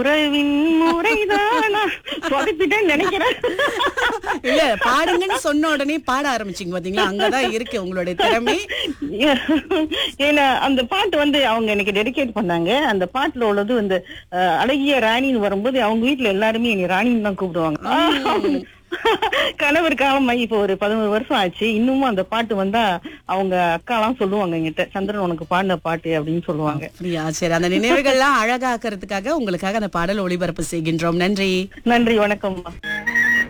உறவின் முறைதானா சொதப்பிட்டேன்னு நினைக்கிறேன் இல்ல பாடுங்கன்னு சொன்ன உடனே பாட ஆரம்பிச்சீங்க பாத்தீங்களா அங்கதான் இருக்கு உங்களுடைய திறமை ஏன்னா அந்த பாட்டு வந்து அவங்க எனக்கு டெடிகேட் பண்ணாங்க அந்த பாட்டுல உள்ளது வந்து அஹ், அழகிய ராணின்னு வரும்போது அவங்க வீட்ல எல்லாருமே என்னை ராணின்னு தான் கூப்பிடுவாங்க கணவர் காலமாகி இப்போ ஒரு பதினோரு வருஷம் ஆச்சு இன்னமும் அந்த பாட்டு வந்தா அவங்க அக்காலாம் சொல்லுவாங்க என்கிட்ட சந்திரன் உனக்கு பாடின பாட்டு அப்படின்னு சொல்லுவாங்க அப்படியா சரி அந்த நினைவுகள்லாம் அழகாக்குறதுக்காக உங்களுக்காக அந்த பாடல் ஒளிபரப்பு செய்கின்றோம் நன்றி நன்றி வணக்கம்மா